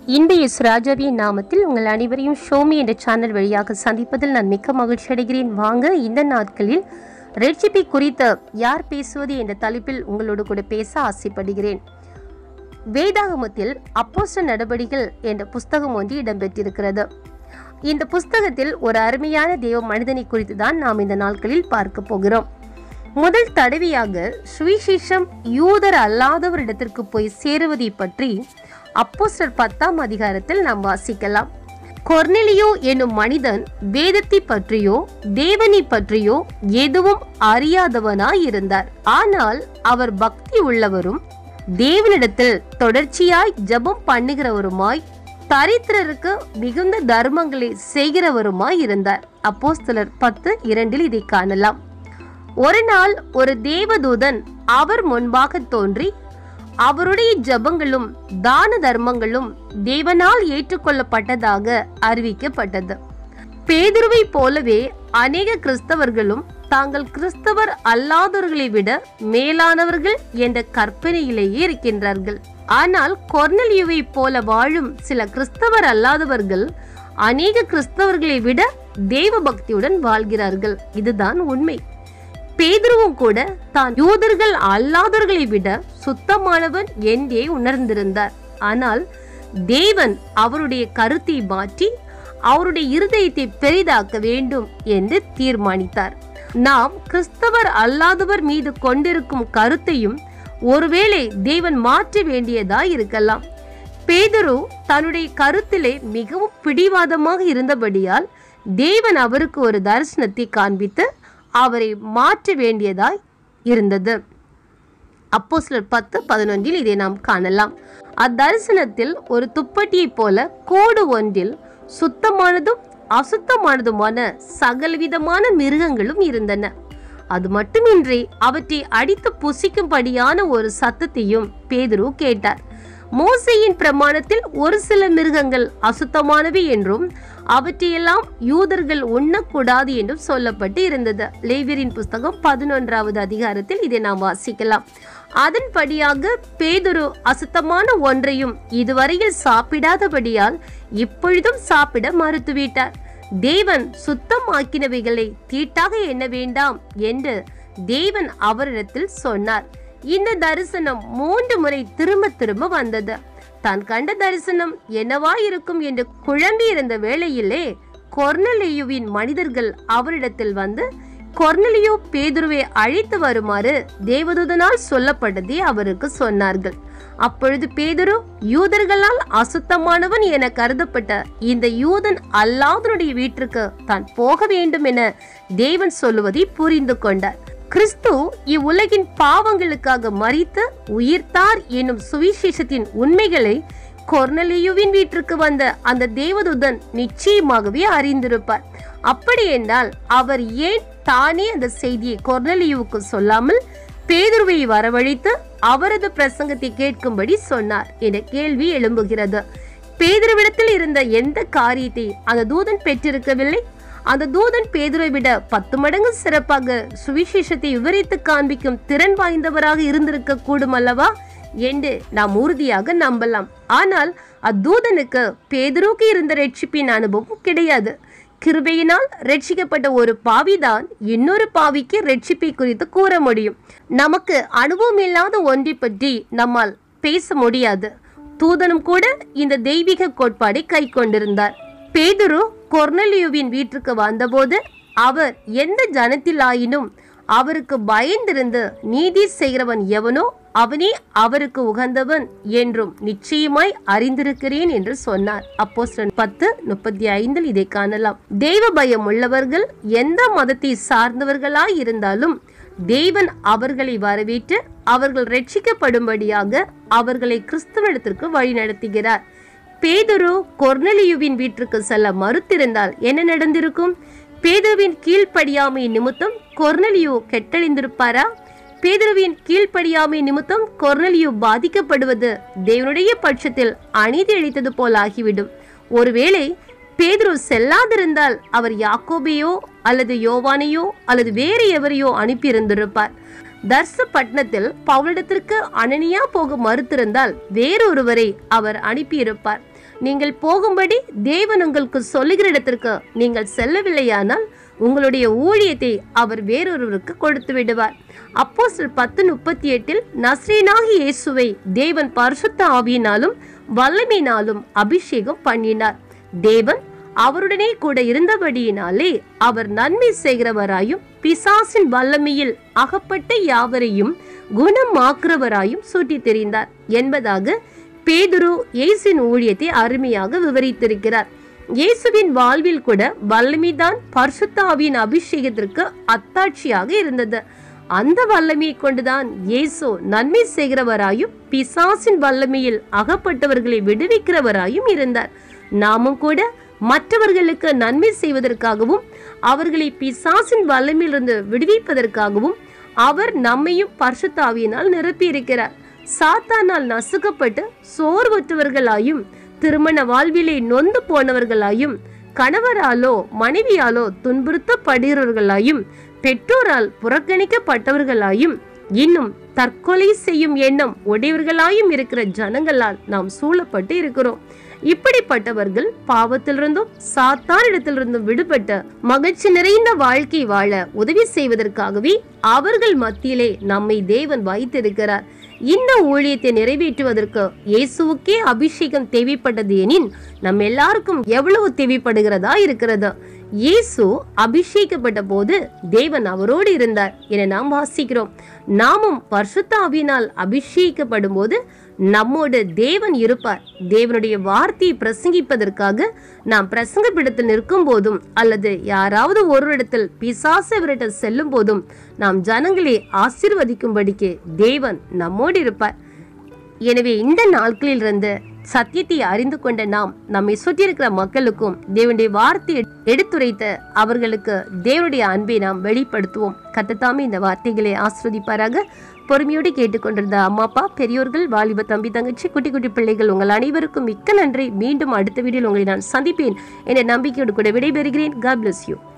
இன்றைய சுராஜாவியின் நாமத்தில் உங்கள் அனைவரையும் ஷோமி என்ற சேனல் வழியாக சந்திப்பதில் நான் மிக்க மகிழ்ச்சி அடைகிறேன் வாங்க இந்த நாட்களில் ரெசிபி குறித்த யார் பேசுவது என்ற தலைப்பில் உங்களோடு கூட பேச ஆசைப்படுகிறேன் வேதாகமத்தில் அப்போஸ்த நடபடிகள் என்ற புஸ்தகம் ஒன்று இடம்பெற்றிருக்கிறது இந்த புஸ்தகத்தில் ஒரு அருமையான தேவ மனிதனை குறித்து தான் நாம் இந்த நாட்களில் பார்க்க போகிறோம் முதல் தடவையாக சுவிசேஷம் யூதர் அல்லாதவரிடத்திற்கு போய் சேருவதை பற்றி அப்போஸ்டர் பத்தாம் அதிகாரத்தில் நாம் வாசிக்கலாம் கொர்னெலியோ என்னும் மனிதன் வேதத்தை பற்றியோ தேவனை பற்றியோ எதுவும் அறியாதவனாய் இருந்தார் ஆனால் அவர் பக்தி உள்ளவரும் தேவனிடத்தில் தொடர்ச்சியாய் ஜெபம் பண்ணுகிறவருமாய் தரித்திரருக்கு மிகுந்த தர்மங்களை செய்கிறவருமாய் இருந்தார் அப்போஸ்தலர் பத்து இரண்டில் இதை காணலாம் ஒரு நாள் ஒரு தேவதூதன் அவர் முன்பாக தோன்றி அவருடைய ஜெபங்களும் தான தர்மங்களும் தேவனால் ஏற்றுக்கொள்ளப்பட்டதாக அறிவிக்கப்பட்டது பேதுருவை போலவே அநேக கிறிஸ்தவர்களும் தாங்கள் கிறிஸ்தவர் அல்லாதவர்களை விட மேலானவர்கள் என்ற கற்பனையிலேயே இருக்கின்றார்கள் ஆனால் கொர்னலியுவை போல வாழும் சில கிறிஸ்தவர் அல்லாதவர்கள் அநேக கிறிஸ்தவர்களை விட தேவ பக்தியுடன் வாழ்கிறார்கள் இதுதான் உண்மை பேதுருவும் கூட தான் யூதர்கள் அல்லாதவர்களை விட சுத்தமானவன் என்றே உணர்ந்திருந்தார் ஆனால் தேவன் அவருடைய கருத்தை மாற்றி அவருடைய இருதயத்தை பெரிதாக்க வேண்டும் என்று தீர்மானித்தார் நாம் கிறிஸ்தவர் அல்லாதவர் மீது கொண்டிருக்கும் கருத்தையும் ஒருவேளை தேவன் மாற்ற வேண்டியதாய் இருக்கலாம் பேதுரு தன்னுடைய கருத்திலே மிகவும் பிடிவாதமாக இருந்தபடியால் தேவன் அவருக்கு ஒரு தரிசனத்தை காண்பித்து அவரை மாற்ற வேண்டியதாய் இருந்தது அப்போ சிலர் பத்து பதினொன்றில் இதை நாம் காணலாம் அத்தரிசனத்தில் ஒரு துப்பட்டியைப் போல கோடு ஒன்றில் சுத்தமானதும் அசுத்தமானதுமான சகலவிதமான மிருகங்களும் இருந்தன அது மட்டுமின்றி அவற்றை அடித்து புசிக்கும்படியான ஒரு சத்தத்தையும் பேதுரு கேட்டார் மோசையின் பிரமாணத்தில் ஒரு சில மிருகங்கள் அசுத்தமானவை என்றும் அவற்றையெல்லாம் யூதர்கள் உண்ணக்கூடாது என்றும் சொல்லப்பட்டு இருந்தது லேவியரின் புஸ்தகம் பதினொன்றாவது அதிகாரத்தில் இதை நாம் வாசிக்கலாம் அதன்படியாக பேதுரு அசுத்தமான ஒன்றையும் இதுவரையில் சாப்பிடாதபடியால் இப்பொழுதும் சாப்பிட மறுத்துவிட்டார் தேவன் சுத்தமாக்கினவைகளை தீட்டாக எண்ண வேண்டாம் என்று தேவன் அவரிடத்தில் சொன்னார் இந்த தரிசனம் மூன்று முறை திரும்ப திரும்ப வந்தது தான் கண்ட தரிசனம் என்னவா இருக்கும் என்று குழம்பி இருந்த வேளையிலே கொர்னலியுவின் மனிதர்கள் அவரிடத்தில் வந்து கொர்னலியோ பேதுருவை அழைத்து வருமாறு தேவதூதனால் சொல்லப்பட்டதை அவருக்கு சொன்னார்கள் அப்பொழுது பேதுரு யூதர்களால் அசுத்தமானவன் என கருதப்பட்ட இந்த யூதன் அல்லாதனுடைய வீட்டிற்கு தான் போக வேண்டும் என தேவன் சொல்லுவதை புரிந்து கொண்டார் கிறிஸ்து இவ்வுலகின் பாவங்களுக்காக மறித்து உயிர்த்தார் என்னும் சுவிசேஷத்தின் உண்மைகளை கொர்னலியுவின் வீட்டிற்கு வந்த அந்த தேவதூதன் நிச்சயமாகவே அறிந்திருப்பார் அப்படி என்றால் அவர் ஏன் தானே அந்த செய்தியை கொர்னலியுவுக்கு சொல்லாமல் பேதுருவை வரவழைத்து அவரது பிரசங்கத்தை கேட்கும்படி சொன்னார் என்ற கேள்வி எழும்புகிறது பேதுருவிடத்தில் இருந்த எந்த காரியத்தை அந்த தூதன் பெற்றிருக்கவில்லை அந்த தூதன் பேதுரை விட பத்து மடங்கு சிறப்பாக சுவிசேஷத்தை விவரித்து காண்பிக்கும் திறன் வாய்ந்தவராக இருந்திருக்க கூடும் அல்லவா என்று நாம் உறுதியாக நம்பலாம் ஆனால் அத்தூதனுக்கு பேதுருக்கு இருந்த ரட்சிப்பின் அனுபவம் கிடையாது கிருபையினால் ரட்சிக்கப்பட்ட ஒரு பாவிதான் இன்னொரு பாவிக்கு ரட்சிப்பை குறித்து கூற முடியும் நமக்கு அனுபவம் இல்லாத ஒன்றை பற்றி நம்மால் பேச முடியாது தூதனும் கூட இந்த தெய்வீக கோட்பாடை கை கொண்டிருந்தார் பேதுரு கொர்னலியுவின் வீட்டுக்கு வந்தபோது அவர் எந்த ஜனத்திலாயினும் அவருக்கு பயந்திருந்து நீதி செய்கிறவன் எவனோ அவனே அவருக்கு உகந்தவன் என்றும் நிச்சயமாய் அறிந்திருக்கிறேன் என்று சொன்னார் அப்போ பத்து முப்பத்தி ஐந்தில் இதை காணலாம் தெய்வ பயம் உள்ளவர்கள் எந்த மதத்தை சார்ந்தவர்களாய் இருந்தாலும் தேவன் அவர்களை வரவேற்று அவர்கள் ரட்சிக்கப்படும்படியாக அவர்களை கிறிஸ்தவத்திற்கு வழி நடத்துகிறார் பேதுரு கொர்னலியுவின் வீட்டிற்கு செல்ல மறுத்திருந்தால் என்ன நடந்திருக்கும் பேதுருவின் கீழ்ப்படியாமை நிமித்தம் கொர்னலியு கெட்டழிந்திருப்பாரா பேதுருவின் கீழ்ப்படியாமை நிமித்தம் கொர்னலியு பாதிக்கப்படுவது தேவனுடைய பட்சத்தில் அநீதி அளித்தது போல் ஆகிவிடும் ஒருவேளை பேதுரு செல்லாதிருந்தால் அவர் யாக்கோபையோ அல்லது யோவானையோ அல்லது வேறு எவரையோ அனுப்பியிருந்திருப்பார் தர்ச பட்டணத்தில் பவுலிடத்திற்கு அனனியா போக மறுத்திருந்தால் வேறொருவரை அவர் அனுப்பியிருப்பார் நீங்கள் போகும்படி தேவன் உங்களுக்கு சொல்லுகிற இடத்திற்கு நீங்கள் செல்லவில்லையானால் உங்களுடைய ஊழியத்தை அவர் வேறொருவருக்கு கொடுத்து விடுவார் அப்போ பத்து முப்பத்தி எட்டில் நஸ்ரீனாகி இயேசுவை தேவன் பரிசுத்த ஆவியினாலும் வல்லமையினாலும் அபிஷேகம் பண்ணினார் தேவன் அவருடனே கூட இருந்தபடியினாலே அவர் நன்மை செய்கிறவராயும் பிசாசின் வல்லமையில் அகப்பட்ட யாவரையும் குணமாக்குறவராயும் சுற்றி தெரிந்தார் என்பதாக பேதுரு இயேசுவின் ஊழியத்தை அருமையாக விவரித்திருக்கிறார் இயேசுவின் வாழ்வில் கூட வல்லமைதான் பரிசுத்தாவியின் அபிஷேகத்திற்கு அத்தாட்சியாக இருந்தது அந்த வல்லமையை கொண்டுதான் இயேசு நன்மை செய்கிறவராயும் பிசாசின் வல்லமையில் அகப்பட்டவர்களை விடுவிக்கிறவராயும் இருந்தார் நாமும் கூட மற்றவர்களுக்கு நன்மை செய்வதற்காகவும் அவர்களை பிசாசின் வல்லமையிலிருந்து விடுவிப்பதற்காகவும் அவர் நம்மையும் பரிசுத்தாவியினால் நிரப்பியிருக்கிறார் சாத்தானால் நசுக்கப்பட்டு சோர்வற்றவர்களாயும் திருமண வாழ்விலே நொந்து போனவர்களாயும் கணவராலோ மனைவியாலோ துன்புறுத்தப்படுகிறவர்களாயும் பெற்றோரால் புறக்கணிக்கப்பட்டவர்களாயும் இன்னும் தற்கொலை செய்யும் எண்ணம் உடையவர்களாயும் இருக்கிற ஜனங்களால் நாம் சூழப்பட்டு இருக்கிறோம் இப்படிப்பட்டவர்கள் பாவத்திலிருந்தும் சாத்தானிடத்திலிருந்தும் விடுபட்ட மகிழ்ச்சி நிறைந்த வாழ்க்கை வாழ உதவி செய்வதற்காகவே அவர்கள் மத்தியிலே நம்மை தேவன் வைத்திருக்கிறார் இந்த ஊழியத்தை நிறைவேற்றுவதற்கு இயேசுவுக்கே அபிஷேகம் தேவைப்பட்டது எனின் நம்ம எல்லாருக்கும் எவ்வளவு தேவைப்படுகிறதா இருக்கிறது இயேசு அபிஷேகப்பட்ட போது தேவன் அவரோடு இருந்தார் என நாம் வாசிக்கிறோம் நாமும் பரிசுத்தாவினால் அபிஷேகிக்கப்படும் போது நம்மோடு தேவன் இருப்பார் தேவனுடைய வார்த்தையை பிரசங்கிப்பதற்காக நாம் பிரசங்க பீடத்தில் நிற்கும் போதும் அல்லது யாராவது ஒரு இடத்தில் பிசாச விரட்ட செல்லும் போதும் நாம் ஜனங்களை ஆசிர்வதிக்கும்படிக்கு தேவன் நம்மோடு இருப்பார் எனவே இந்த நாட்களில் இருந்து சத்தியத்தை அறிந்து கொண்ட நாம் நம்மை சுற்றியிருக்கிற மக்களுக்கும் தேவனுடைய வார்த்தையை எடுத்துரைத்த அவர்களுக்கு தேவனுடைய அன்பை நாம் வெளிப்படுத்துவோம் கத்தத்தாமே இந்த வார்த்தைகளை ஆஸ்வதிப்பாராக பொறுமையோடு கேட்டுக்கொண்டிருந்த அம்மா அப்பா பெரியோர்கள் வாலிப தம்பி தங்கச்சி குட்டி குட்டி பிள்ளைகள் உங்கள் அனைவருக்கும் மிக்க நன்றி மீண்டும் அடுத்த வீடியோவில் உங்களை நான் சந்திப்பேன் என்ற நம்பிக்கையோடு கூட விடைபெறுகிறேன் காட் bless யூ